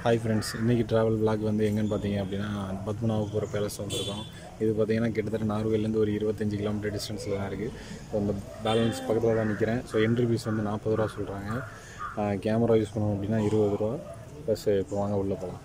hi friends இன்றைக்கி travel vlog வந்து எங்கன்னு பார்த்தீங்க அப்படின்னா பத்மநாபபுரம் பேலஸ் வந்திருக்கோம் இது பார்த்தீங்கன்னா கிட்டத்தட்ட நார்வேலேருந்து ஒரு இருபத்தஞ்சி கிலோமீட்டர் டிஸ்டன்ஸில் தான் இருக்குது ஸோ இந்த பேலன்ஸ் பக்கத்தில் தான் நிற்கிறேன் ஸோ என்ட்ரி ஃபீஸ் வந்து நாற்பது ரூபா சொல்கிறாங்க கேமரா யூஸ் பண்ணோம் அப்படின்னா இருபது ரூபா ப்ளஸ் இப்போ வாங்க உள்ளே போகலாம்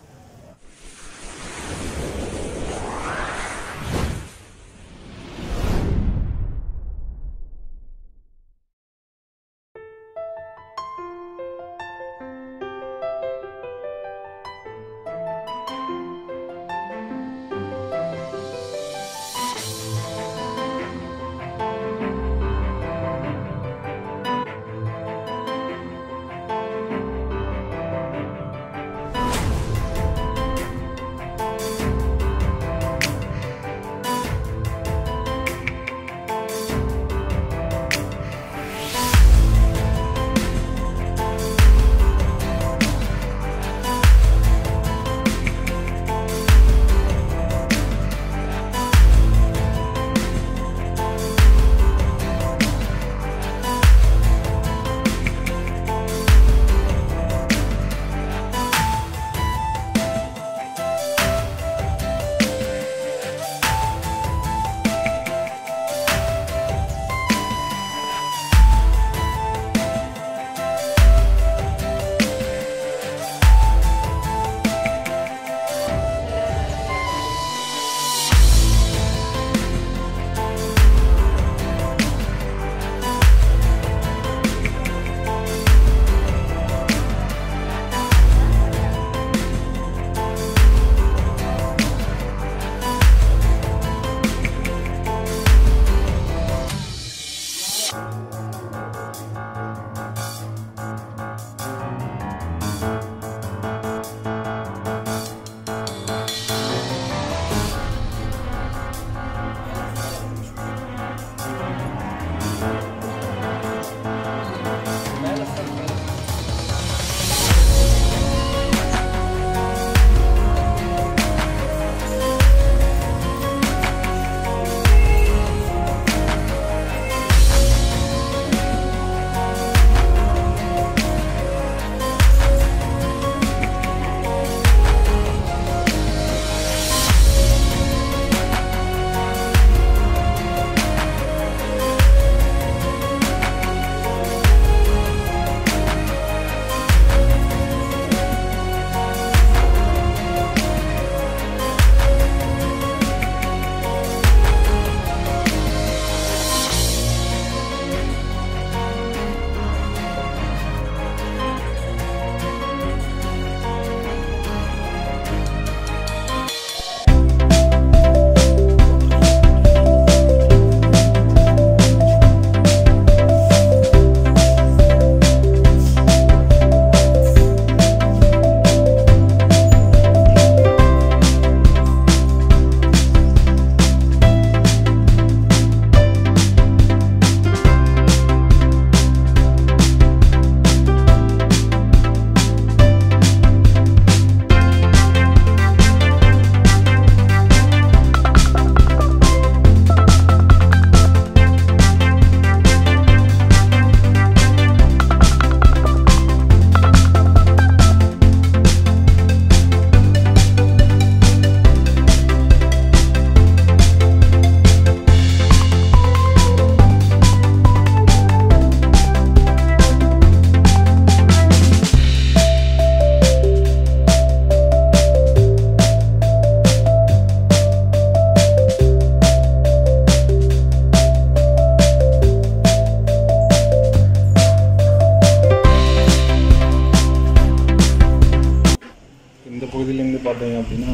இந்த பகுதியிலேருந்து பார்த்தீங்க அப்படின்னா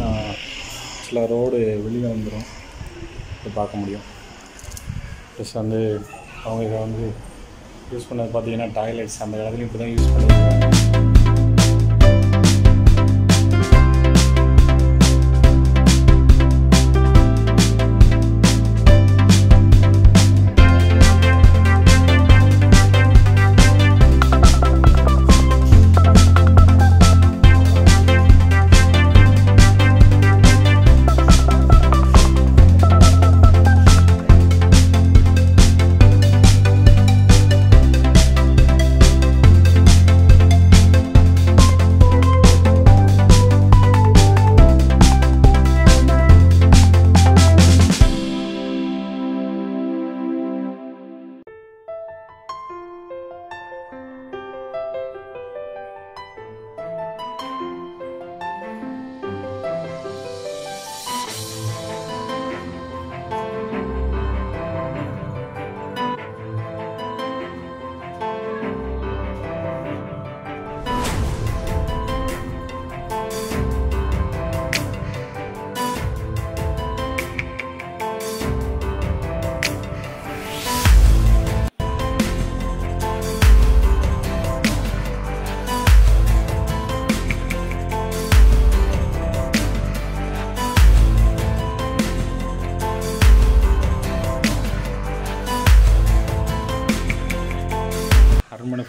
சில ரோடு வெளியே வந்துடும் இதை பார்க்க முடியும் ப்ளஸ் வந்து அவங்க இதை வந்து யூஸ் பண்ணது பார்த்தீங்கன்னா டாய்லெட்ஸ் அந்த காலத்துலையும் இப்படி தான் யூஸ் பண்ணிருக்காங்க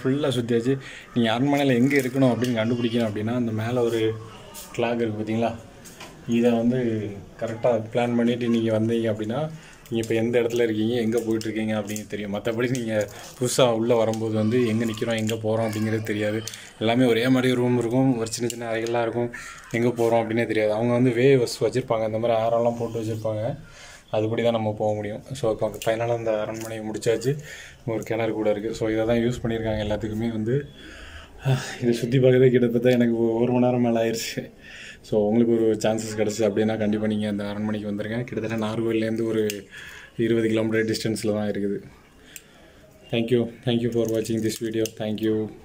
ஃபுல்லாக சுற்றியாச்சு நீங்கள் அரண்மனையில் எங்கே இருக்கணும் அப்படின்னு கண்டுபிடிக்கணும் அப்படின்னா அந்த மேலே ஒரு கிளாக் இருக்குது பார்த்தீங்களா இதை வந்து கரெக்டாக பிளான் பண்ணிவிட்டு நீங்கள் வந்தீங்க அப்படின்னா நீங்கள் இப்போ எந்த இடத்துல இருக்கீங்க எங்கே போயிட்டுருக்கீங்க அப்படிங்கிறது தெரியும் மற்றபடி நீங்கள் புதுசாக உள்ளே வரும்போது வந்து எங்கே நிற்கிறோம் எங்கே போகிறோம் அப்படிங்கிறது தெரியாது எல்லாமே ஒரே மாதிரி ரூம் இருக்கும் ஒரு சின்ன சின்ன அறைகள்லாம் இருக்கும் எங்கே போகிறோம் அப்படின்னே தெரியாது அவங்க வந்து வே பஸ் வச்சுருப்பாங்க இந்த மாதிரி ஆரம்லாம் போட்டு வச்சுருப்பாங்க அதுபடி தான் நம்ம போக முடியும் ஸோ இப்போ ஃபைனலாக அந்த அரண்மனையை முடிச்சாச்சு ஒரு கிணறு கூட இருக்குது ஸோ இதை தான் யூஸ் பண்ணியிருக்காங்க எல்லாத்துக்குமே வந்து இதை சுற்றி பார்க்கறதே கிட்டத்தட்ட எனக்கு ஒரு மணி நேரம் மேலே ஆயிடுச்சு ஸோ உங்களுக்கு ஒரு சான்சஸ் கிடச்சி அப்படின்னா கண்டிப்பாக நீங்கள் அந்த அரண்மனைக்கு வந்துருங்க கிட்டத்தட்ட நாகர்கோவில்லேருந்து ஒரு இருபது கிலோமீட்டர் டிஸ்டன்ஸில் தான் இருக்குது தேங்க்யூ தேங்க்யூ ஃபார் வாட்சிங் திஸ் வீடியோ தேங்க்யூ